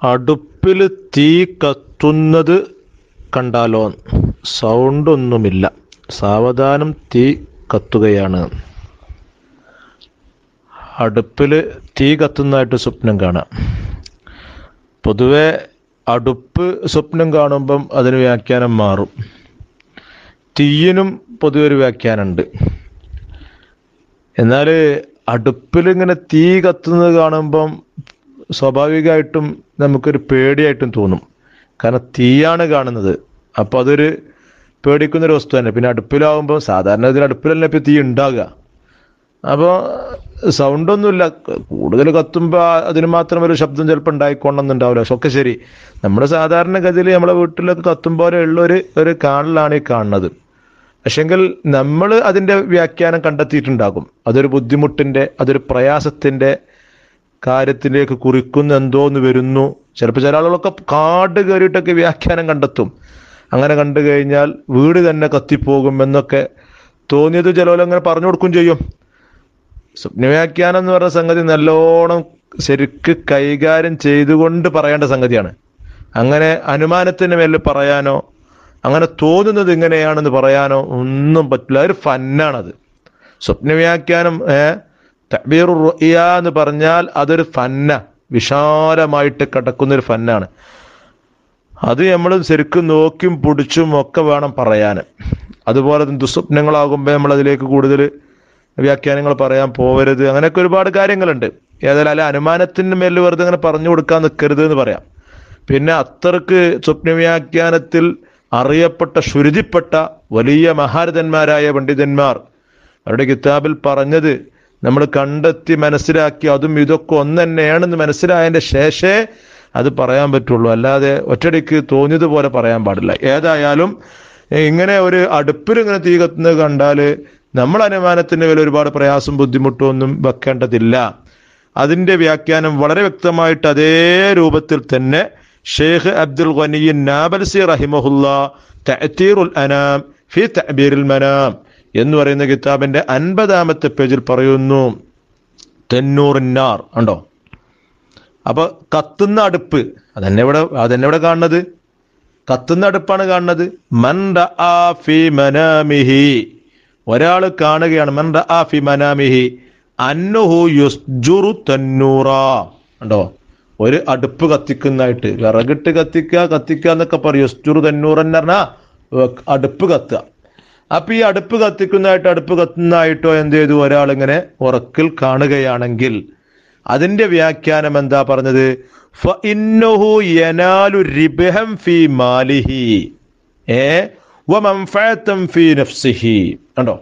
അടുപ്പിൽ തീ കത്തുന്നത് കണ്ടാലോ സൗണ്ടൊന്നുമില്ല സാവധാനം തീ കത്തുകയാണ് അടുപ്പിൽ തീ കത്തുന്നതായിട്ട് സ്വപ്നം കാണാം പൊതുവെ അടുപ്പ് സ്വപ്നം കാണുമ്പം അതിന് വ്യാഖ്യാനം മാറും തീയിനും പൊതുവെ ഒരു വ്യാഖ്യാനമുണ്ട് എന്നാൽ അടുപ്പിൽ ഇങ്ങനെ തീ കത്തുന്നത് കാണുമ്പം സ്വാഭാവികമായിട്ടും നമുക്കൊരു പേടിയായിട്ടും തോന്നും കാരണം തീയാണ് കാണുന്നത് അപ്പോൾ അതൊരു പേടിക്കുന്നൊരു വസ്തു തന്നെ പിന്നെ അടുപ്പിലാവുമ്പോൾ സാധാരണ ഇതിൽ അടുപ്പിലല്ലേ ഇപ്പോൾ തീ ഉണ്ടാകുക അപ്പോൾ സൗണ്ടൊന്നുമില്ല കൂടുതൽ കത്തുമ്പോൾ അതിന് മാത്രം ഒരു ശബ്ദം ചിലപ്പോൾ ഉണ്ടായിക്കൊണ്ടെന്നുണ്ടാവില്ല പക്ഷെ ഒക്കെ ശരി നമ്മുടെ സാധാരണഗതിയിൽ നമ്മളെ വീട്ടിലൊക്കെ കത്തും പോലെ ഉള്ള ഒരു ഒരു കാണലാണ് ഈ കാണുന്നത് പക്ഷെങ്കിൽ നമ്മൾ അതിൻ്റെ വ്യാഖ്യാനം കണ്ടെത്തിയിട്ടുണ്ടാകും അതൊരു ബുദ്ധിമുട്ടിൻ്റെ അതൊരു പ്രയാസത്തിൻ്റെ കാര്യത്തിലേക്ക് കുറിക്കുന്ന എന്തോന്ന് വരുന്നു ചിലപ്പോൾ ചില ആളുകളൊക്കെ കാട് കയറിയിട്ടൊക്കെ വ്യാഖ്യാനം കണ്ടെത്തും അങ്ങനെ കണ്ടു കഴിഞ്ഞാൽ വീട് തന്നെ കത്തിപ്പോകും എന്നൊക്കെ തോന്നിയത് ചിലവരങ്ങനെ പറഞ്ഞു കൊടുക്കും ചെയ്യും സ്വപ്നവ്യാഖ്യാനം എന്ന് പറഞ്ഞ സംഗതി നല്ലോണം ശരിക്ക് കൈകാര്യം ചെയ്തുകൊണ്ട് പറയേണ്ട സംഗതിയാണ് അങ്ങനെ അനുമാനത്തിന് മേലിൽ പറയാനോ അങ്ങനെ തോന്നുന്നത് ഇങ്ങനെയാണെന്ന് പറയാനോ ഒന്നും പറ്റില്ല ഒരു ഫന്നാണത് സ്വപ്നവ്യാഖ്യാനം ഏഹ് തബീർ റുഇയ എന്ന് പറഞ്ഞാൽ അതൊരു ഫന്ന വിശാലമായിട്ട് കിടക്കുന്ന ഒരു ഫന്നാണ് അത് നമ്മൾ ശരിക്കും നോക്കിയും പിടിച്ചും ഒക്കെ വേണം പറയാൻ അതുപോലെ ദുസ്വപ്നങ്ങളാകുമ്പോൾ നമ്മൾ അതിലേക്ക് കൂടുതൽ വ്യാഖ്യാനങ്ങൾ പറയാൻ പോവരുത് അങ്ങനെയൊക്കെ ഒരുപാട് കാര്യങ്ങളുണ്ട് ഏതായാലും അല്ല അനുമാനത്തിന് മേലിൽ വെറുതെ അങ്ങനെ പറഞ്ഞു കൊടുക്കാൻ നിൽക്കരുത് എന്ന് പറയാം പിന്നെ അത്രക്ക് സ്വപ്നവ്യാഖ്യാനത്തിൽ അറിയപ്പെട്ട ശ്രുതിപ്പെട്ട വലിയ മഹാരഥന്മാരായ പണ്ഡിതന്മാർ അവരുടെ കിതാബിൽ പറഞ്ഞത് നമ്മൾ കണ്ടെത്തി മനസ്സിലാക്കി അതും ഇതൊക്കെ ഒന്ന് തന്നെയാണെന്ന് മനസ്സിലായതിൻ്റെ ശേഷേ അത് പറയാൻ പറ്റുള്ളൂ അല്ലാതെ ഒറ്റയടിക്ക് തോന്നിയതുപോലെ പറയാൻ പാടില്ല ഏതായാലും ഇങ്ങനെ ഒരു അടുപ്പിൽ ഇങ്ങനെ തീ കത്തുന്നത് കണ്ടാൽ നമ്മൾ അനുമാനത്തിന് മേൽ ഒരുപാട് പ്രയാസം ബുദ്ധിമുട്ടും ഒന്നും വെക്കേണ്ടതില്ല അതിൻ്റെ വ്യാഖ്യാനം വളരെ വ്യക്തമായിട്ട് അതേ രൂപത്തിൽ തന്നെ ഷെയ്ഖ് അബ്ദുൽ ഖനിയൻ നാബൽസി റഹിമഹുല്ല തഅത്തീറുൽ അനാം ഫി തഅബീറിൽ മനാം എന്ന് പറയുന്ന കിതാബിന്റെ അൻപതാമത്തെ പേജിൽ പറയുന്നു തെന്നൂറിന്നാർ ഉണ്ടോ അപ്പൊ കത്തുന്ന അടുപ്പ് അതെന്നെ ഇവിടെ അതെന്നെ ഇവിടെ കാണുന്നത് കത്തുന്ന അടുപ്പാണ് കാണുന്നത് മൻ റആ ഫി മനാമിഹി ഒരാൾ കാണുകയാണ് മൻ റആ ഫി മനാമിഹി അന്നുഹു യുസ്ജുറു തന്നൂറ ഉണ്ടോ ഒരു അടുപ്പ് കത്തിക്കുന്നതായിട്ട് വിറകിട്ട് കത്തിക്കുക കത്തിക്കുക എന്നൊക്കെ പറയും യുസ്ജുറു തന്നൂർ എന്ന് പറഞ്ഞാൽ അടുപ്പ് കത്തുക അപ്പൊ ഈ അടുപ്പ് കത്തിക്കുന്നതായിട്ട് അടുപ്പ് കത്തുന്നതായിട്ടോ എന്ത് ചെയ്തു ഒരാൾ ഇങ്ങനെ ഉറക്കിൽ കാണുകയാണെങ്കിൽ അതിന്റെ വ്യാഖ്യാനം എന്താ പറഞ്ഞത് ഫഇന്നഹു യനാലു റിബ്ഹം ഫീ മാലിഹി ഏ വമൻഫഅതൻ ഫീ നഫ്സിഹി കണ്ടോ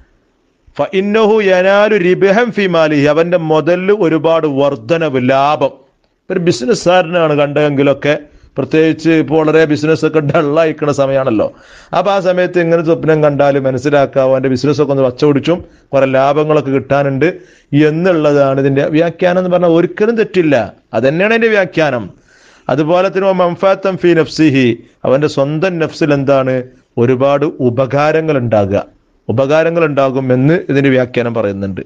ഫഇന്നഹു യനാലു റിബ്ഹം ഫീ മാലിഹി അവന്റെ മുതലിൽ ഒരുപാട് വർധനവ് ലാഭം ഒരു ബിസിനസ്സുകാരനാണ് കണ്ടതെങ്കിലൊക്കെ പ്രത്യേകിച്ച് ഇപ്പോൾ വളരെ ബിസിനസ് ഒക്കെ ഡള്ളായിക്കുന്ന സമയമാണല്ലോ അപ്പോൾ ആ സമയത്ത് ഇങ്ങനെ സ്വപ്നം കണ്ടാൽ മനസ്സിലാക്കാവോ എൻ്റെ ബിസിനസ്സൊക്കെ ഒന്ന് വച്ചോടിച്ചും കുറെ ലാഭങ്ങളൊക്കെ കിട്ടാനുണ്ട് എന്നുള്ളതാണ് ഇതിൻ്റെ വ്യാഖ്യാനം എന്ന് പറഞ്ഞാൽ ഒരിക്കലും തെറ്റില്ല അതന്നെയാണ് എൻ്റെ വ്യാഖ്യാനം അതുപോലെ തന്നെ മംഫാത്തം ഫി നഫ്സിഹി അവൻ്റെ സ്വന്തം നഫ്സിൽ എന്താണ് ഒരുപാട് ഉപകാരങ്ങൾ ഉണ്ടാകുക ഉപകാരങ്ങൾ ഉണ്ടാകും എന്ന് ഇതിൻ്റെ വ്യാഖ്യാനം പറയുന്നുണ്ട്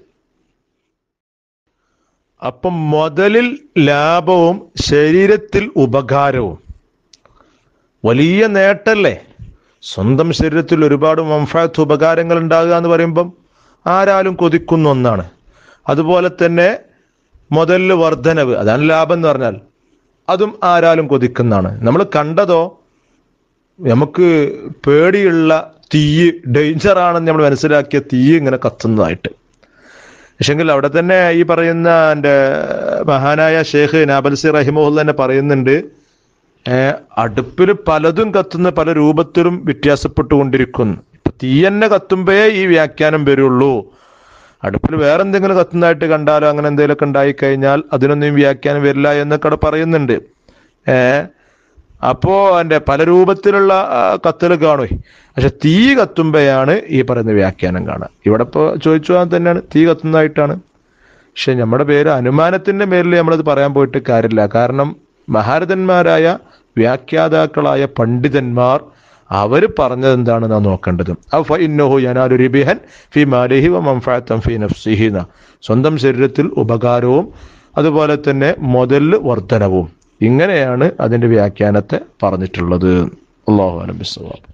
അപ്പം മുതലിൽ ലാഭവും ശരീരത്തിൽ ഉപകാരവും വലിയ നേട്ടല്ലേ സ്വന്തം ശരീരത്തിൽ ഒരുപാട് മംഫാത്ത് ഉപകാരങ്ങൾ ഉണ്ടാകുക എന്ന് പറയുമ്പം ആരാലും കൊതിക്കുന്ന ഒന്നാണ് അതുപോലെ തന്നെ മുതലിൽ വർധനവ് അതാണ് ലാഭം എന്ന് പറഞ്ഞാൽ അതും ആരാലും കൊതിക്കുന്നതാണ് നമ്മൾ കണ്ടതോ നമുക്ക് പേടിയുള്ള തീ ഡേഞ്ചറാണെന്ന് നമ്മൾ മനസ്സിലാക്കിയ തീ ഇങ്ങനെ കത്തുന്നതായിട്ട് പക്ഷെങ്കിൽ അവിടെ തന്നെ ഈ പറയുന്ന എൻ്റെ മഹാനായ ഷേഖ് നാബൽസി റഹിമുല്ല തന്നെ പറയുന്നുണ്ട് അടുപ്പിൽ പലതും കത്തുന്ന പല രൂപത്തിലും വ്യത്യാസപ്പെട്ടുകൊണ്ടിരിക്കുന്നു ഇപ്പൊ തീ തന്നെ കത്തുമ്പോഴേ ഈ വ്യാഖ്യാനം വരുള്ളൂ അടുപ്പിൽ വേറെ എന്തെങ്കിലും കത്തുന്നതായിട്ട് കണ്ടാലോ അങ്ങനെ എന്തെങ്കിലുമൊക്കെ ഉണ്ടായി കഴിഞ്ഞാൽ അതിനൊന്നും വ്യാഖ്യാനം വരില്ല എന്നൊക്കെ അവിടെ പറയുന്നുണ്ട് ഏ അപ്പോ എൻ്റെ പല രൂപത്തിലുള്ള കത്തൽ കാണും പക്ഷെ തീ കത്തുമ്പോഴാണ് ഈ പറയുന്ന വ്യാഖ്യാനം കാണുക ഇവിടെ ഇപ്പോൾ ചോദിച്ചു തന്നെയാണ് തീ കത്തുന്നതായിട്ടാണ് പക്ഷെ നമ്മുടെ പേര് അനുമാനത്തിന്റെ പേരിൽ നമ്മളത് പറയാൻ പോയിട്ട് കാര്യമില്ല കാരണം മഹാരഥന്മാരായ വ്യാഖ്യാതാക്കളായ പണ്ഡിതന്മാർ അവർ പറഞ്ഞത് എന്താണ് നാം നോക്കേണ്ടത് ഇന്നോഹു യനാലു റിബിഹൻ ഫി മാലിഹി വ മംഫാത്തം ഫി നഫ്സിഹിന സ്വന്തം ശരീരത്തിൽ ഉപകാരവും അതുപോലെ തന്നെ മുതല് വർധനവും ഇങ്ങനെയാണ് അതിന്റെ വ്യാഖ്യാനത്തെ പറഞ്ഞിട്ടുള്ളത് അള്ളാഹു അലബിസ്വാബ്